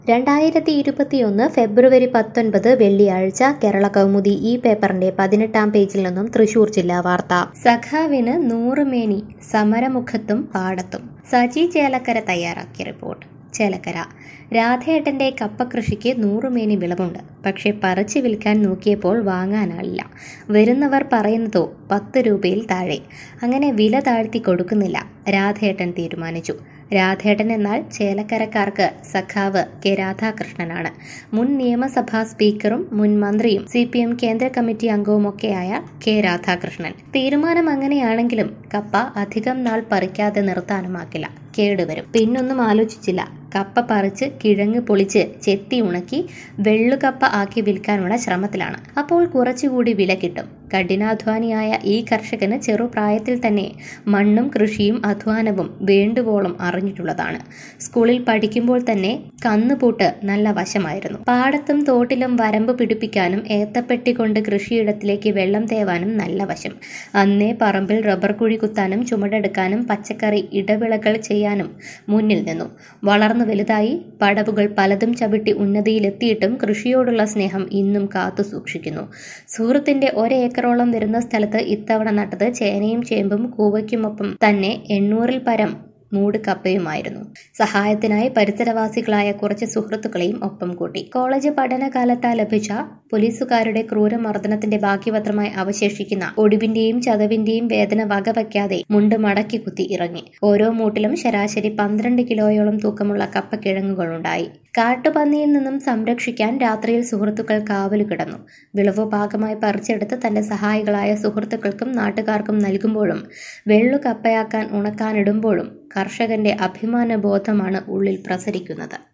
രണ്ടായിരത്തി ഇരുപത്തിയൊന്ന് ഫെബ്രുവരി പത്തൊൻപത് വെള്ളിയാഴ്ച കേരള കൗമുദി ഈ പേപ്പറിന്റെ പതിനെട്ടാം പേജിൽ നിന്നും തൃശൂർ ജില്ലാ വാർത്ത സഖാവിന് നൂറുമേനി സമരമുഖത്തും പാടത്തും സജി ചേലക്കര തയ്യാറാക്കിയ റിപ്പോർട്ട് ചേലക്കര രാധേട്ടന്റെ കപ്പ കൃഷിക്ക് നൂറുമേനി വിളവുണ്ട് പക്ഷെ പറിച്ചു വിൽക്കാൻ നോക്കിയപ്പോൾ വാങ്ങാനാളില്ല വരുന്നവർ പറയുന്നതോ പത്ത് രൂപയിൽ താഴെ അങ്ങനെ വില താഴ്ത്തി കൊടുക്കുന്നില്ല രാധേട്ടൻ തീരുമാനിച്ചു രാധേട്ടൻ എന്നാൽ ചേലക്കരക്കാർക്ക് സഖാവ് കെ രാധാകൃഷ്ണനാണ് മുൻ നിയമസഭാ സ്പീക്കറും മുൻ മന്ത്രിയും സി പി എം കേന്ദ്ര കമ്മിറ്റി അംഗവുമൊക്കെയായ കെ രാധാകൃഷ്ണൻ തീരുമാനം അങ്ങനെയാണെങ്കിലും കപ്പ അധികം നാൾ പറിക്കാതെ നിർത്താനുമാക്കില്ല കേടുവരും പിന്നൊന്നും ആലോചിച്ചില്ല കപ്പ പറിച്ച് കിഴങ്ങ് പൊളിച്ച് ചെത്തി ഉണക്കി വെള്ളുകപ്പ ആക്കി വിൽക്കാനുള്ള ശ്രമത്തിലാണ് അപ്പോൾ കുറച്ചുകൂടി വില കിട്ടും കഠിനാധ്വാനിയായ ഈ കർഷകന് ചെറുപ്രായത്തിൽ തന്നെ മണ്ണും കൃഷിയും അധ്വാനവും വേണ്ടുവോളം അറിഞ്ഞിട്ടുള്ളതാണ് സ്കൂളിൽ പഠിക്കുമ്പോൾ തന്നെ കന്നുപൂട്ട് നല്ല വശമായിരുന്നു പാടത്തും തോട്ടിലും വരമ്പ് പിടിപ്പിക്കാനും ഏത്തപ്പെട്ടി കൊണ്ട് കൃഷിയിടത്തിലേക്ക് വെള്ളം തേവാനും നല്ല വശം അന്നേ പറമ്പിൽ റബ്ബർ കുഴി കുത്താനും ചുമടെടുക്കാനും പച്ചക്കറി ഇടവിളകൾ ചെയ്യാനും മുന്നിൽ നിന്നു വളർന്നു വലുതായി പടവുകൾ പലതും ചവിട്ടി ഉന്നതിയിലെത്തിയിട്ടും കൃഷിയോടുള്ള സ്നേഹം ഇന്നും കാത്തു സൂക്ഷിക്കുന്നു സുഹൃത്തിന്റെ ഒരേക്കറോളം വരുന്ന സ്ഥലത്ത് ഇത്തവണ നട്ടത് ചേനയും ചേമ്പും കൂവയ്ക്കുമൊപ്പം തന്നെ എണ്ണൂറിൽ പരം മൂട് കപ്പയുമായിരുന്നു സഹായത്തിനായി പരിസരവാസികളായ കുറച്ച് സുഹൃത്തുക്കളെയും ഒപ്പം കൂട്ടി കോളേജ് പഠനകാലത്ത് ലഭിച്ച പോലീസുകാരുടെ ക്രൂരമർദ്ദനത്തിന്റെ ബാക്കിപത്രമായി അവശേഷിക്കുന്ന ഒടിവിന്റെയും ചതവിന്റെയും വേദന വകവയ്ക്കാതെ മുണ്ട് മടക്കി കുത്തി ഇറങ്ങി ഓരോ മൂട്ടിലും ശരാശരി പന്ത്രണ്ട് കിലോയോളം തൂക്കമുള്ള കപ്പക്കിഴങ്ങുകളുണ്ടായി കാട്ടുപന്നിയിൽ നിന്നും സംരക്ഷിക്കാൻ രാത്രിയിൽ സുഹൃത്തുക്കൾ കാവലു കിടന്നു വിളവ് ഭാഗമായി പറിച്ചെടുത്ത് തന്റെ സഹായികളായ സുഹൃത്തുക്കൾക്കും നാട്ടുകാർക്കും നൽകുമ്പോഴും വെള്ളു കപ്പയാക്കാൻ ഉണക്കാനിടുമ്പോഴും കർഷകന്റെ അഭിമാന ബോധമാണ് ഉള്ളിൽ പ്രസരിക്കുന്നത്